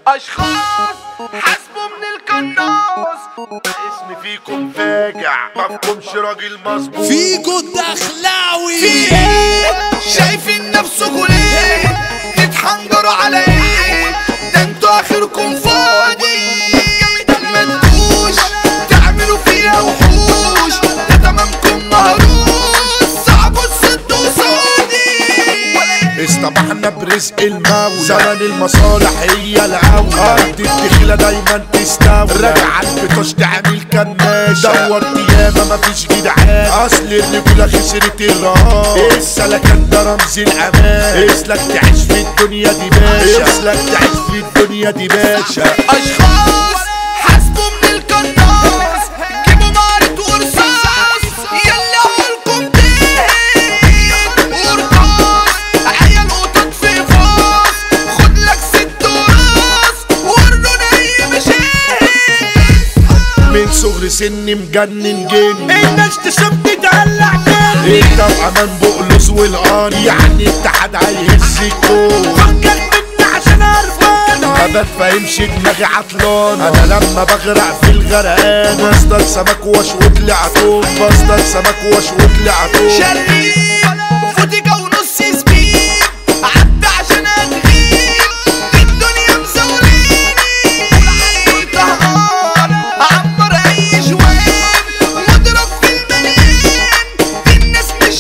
اشخاص حاسبوا من القناص اسمي فيكم فاجع مفهومش راجل مظبوط فيجو الدخلاوي في ايه شايفين نفسكوا ليه تتحنجروا على ايه ده انتوا اخركم فاضي ما تدوش تعملوا فيها وحوش ده تمامكم مهروس صعب الصد وصادي اصطبحنا برزق الموت زمن المصالح هي العودة أرض الدخلة دايما تستولى راجع البطاش تعمل كماشة دورت ياما مفيش جدعان أصل الرجولة خسرت الرهان السلكان ده رمز الأمان اسلك تعيش في الدنيا دي باشا اسلك تعيش في الدنيا دي باشا اشخاص حاسبوا من القناص جيبوا مارة ورصاص يلا عقولكم تهد ورقاص عيال قطط في فاص خد لك ست وراس ورونا اي مشاهد من صغر سني مجنن جني الناس تشم تدلع تاني انت وامان بقلص والقان يعني اتحاد هيهز الكون فكر مني عشان ارفان ما بفهمش دماغي عطلان انا لما بغرق في الغرقان بصطاد سمك واشوط لي عطون بصطاد سمك واشوط لي عطون شريف فوتيكا ونص سبيد عدى عشان اتغيب الدنيا مزوليني والعيل طهقان اعمر اي جوان واضرب في المليان الناس مش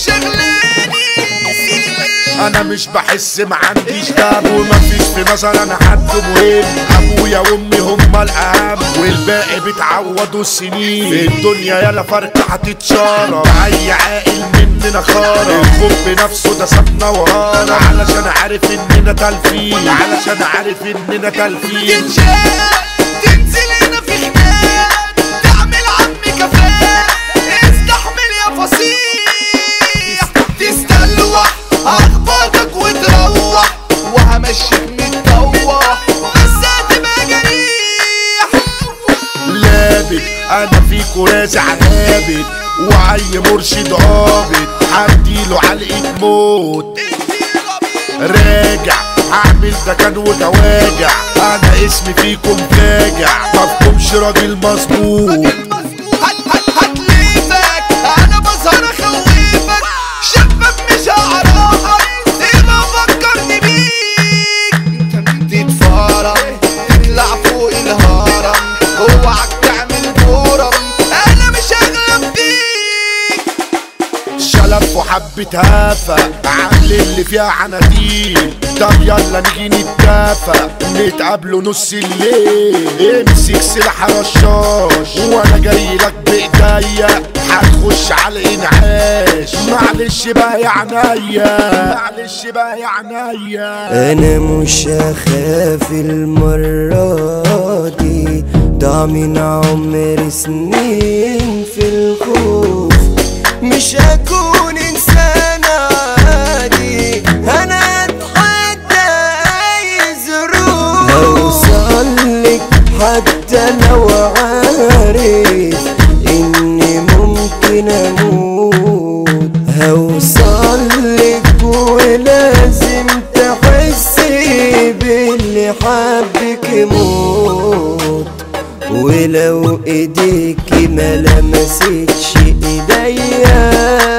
شغلاني انا مش بحس ما عنديش دم ومفيش في نظر انا حد مهم ابويا وامي هما الاهم والباقي بتعوضوا السنين في الدنيا يالا فرق هتتشارك اي عاقل مننا خارج الخوف بنفسه ده سابنا وهارة علشان عارف اننا تلفين علشان عارف اننا تلفين تنشال تنزل هنا في خناق تعمل عمي كفاء استحمل يا فصيح تستلوح اخبطك وتروح وهمشيك متطوح بس هتبقى جريح لابد انا فيكو رازع لابد وعي مرشد عابد هديله علقة موت راجع هعمل ده كان وده واجع انا اسمي فيكم فاجع مفهومش راجل مظبوط هت هت هتليفك انا بظهر اخوفك شباب مش هعرفك يبقى فكرني بيك تتفارم تطلع فوق الهرم اوعك تعمل بورم انا مش هغلب فيك شلف وحبة هافة عامل اللي فيها عناديل طب يلا نيجي نتدافى نتقابلوا نص الليل امسك سلاح رشاش وانا جاي لك بايديا هتخش على الانعاش معلش بقى يا عينيا معلش بقى يا عينيا انا مش هخاف المرة دي ضاع من عمر سنين في الخوف مش هكون انسان عادي انا اتحدى اي ظروف هوصل لك حتى لو عارف اني ممكن اموت هوصل لك ولازم تحسي باللي حبك موت ولو ايديكي ما لمستش ايديا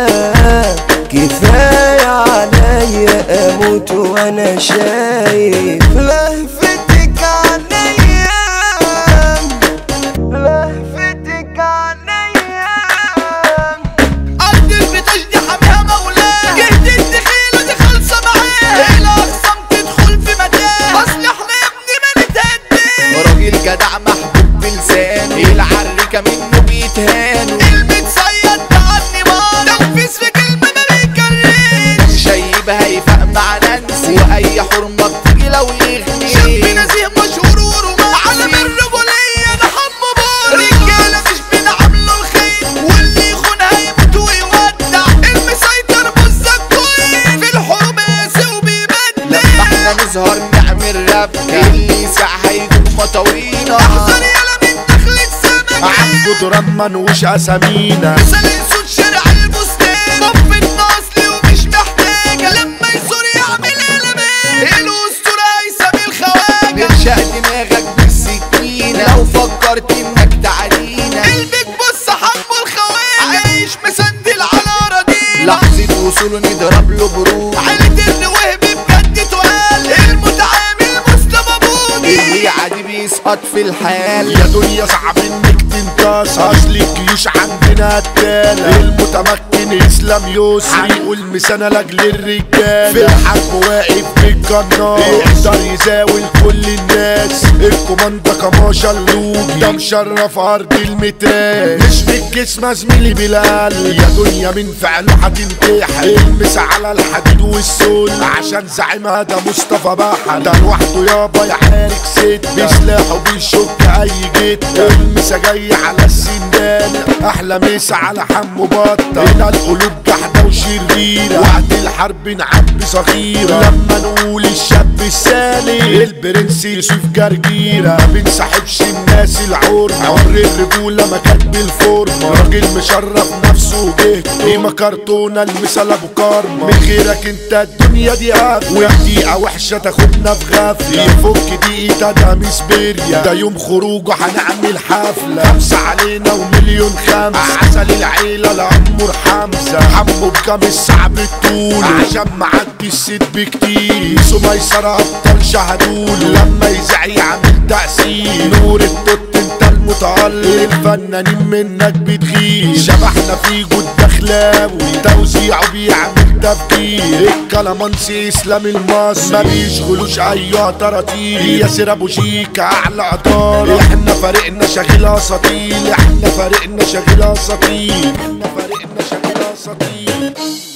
كفاية عليا اموت وانا شايف لهفتك عليا لهفتك عليا ارض البطاش دي حاميها مولاه جهد الدخيل ودي خالصه معاه الاقسام تدخل في متاه اصل احنا يا ابني ما نتهدي راجل جدع محبوب بلسانه العركه منه بيتهانوا المتصيد ده عني مال تنفيذ في كلمه ما بيتكررش شايب هيفق مع نانسي واي حرمه بتيجي لو يغني شاب نزيه مشهور ورومانسي علم الرجوليه ده حب بار رجاله مش بنعمله الخير واللي يخون هيموت ويودع المسيطر بالزكوين في الحروب قاسي وبيبدع لما احنا نظهر نعمل ربكة اللي يسع هيدوم مطاوينا احذر يالا من دخلة سمكة عنده درام منوش اسامينا مثال صوت شارع البستان طب الناصلي ومش محتاجة لما يزور يعمل قلبان الأسطورة هيثم الخواجة نرشق دماغ في الحال يا دنيا صعب انك تنتصر اصل الجيوش عندنا قتالة المتمكن اسلام يسري هيقول مسانة لاجل الرجال في الحرب واقف بالقناص يقدر يزاول كل الناس الكوماندا كماشا اللوجي ده مشرف ارض المتران مش في الجسم زميلي بلال يا دنيا من فعله هتنتحر المس على الحديد والسول عشان زعيمها ده مصطفى بحر ده لوحده يابا يحارك ست بسلاحه بيشك اي جد المسا جاي على السندان احلى مسا على حمو بطه هنا القلوب جحده وشريره وقت الحرب نعبي صغيره لما نقول الشاب السالي البرنس يوسف جرجيره ما بنسحبش الناس العور عور الرجوله ما كانت بالفورمه راجل مشرف نفسه وجهته قيمه كرتونه المثال ابو كارما من غيرك انت الدنيا دي قافله ودقيقه وحشه تاخدنا في غفله يفك دقيقه ده مسبيريا ده يوم خروجه هنعمل حفله خمسه علينا ومليون خمسه عسل العيله لعمر حمزه حمو بكام الساعه بالطول عشان معدي الست بكتير سميسرة ابطال شهدول لما يزع يعمل تأثير نور التوت انت المتألق الفنانين منك بتغير شبحنا في جود دخلاوي توزيعه بيعمل تفكير الكلامانسي اسلام المصري ما بيشغلوش اي طراطيل ياسر ابو شيكا اعلى عطار احنا فريقنا شغيل اساطيل احنا فريقنا شغيل اساطيل احنا فريقنا شغيل اساطيل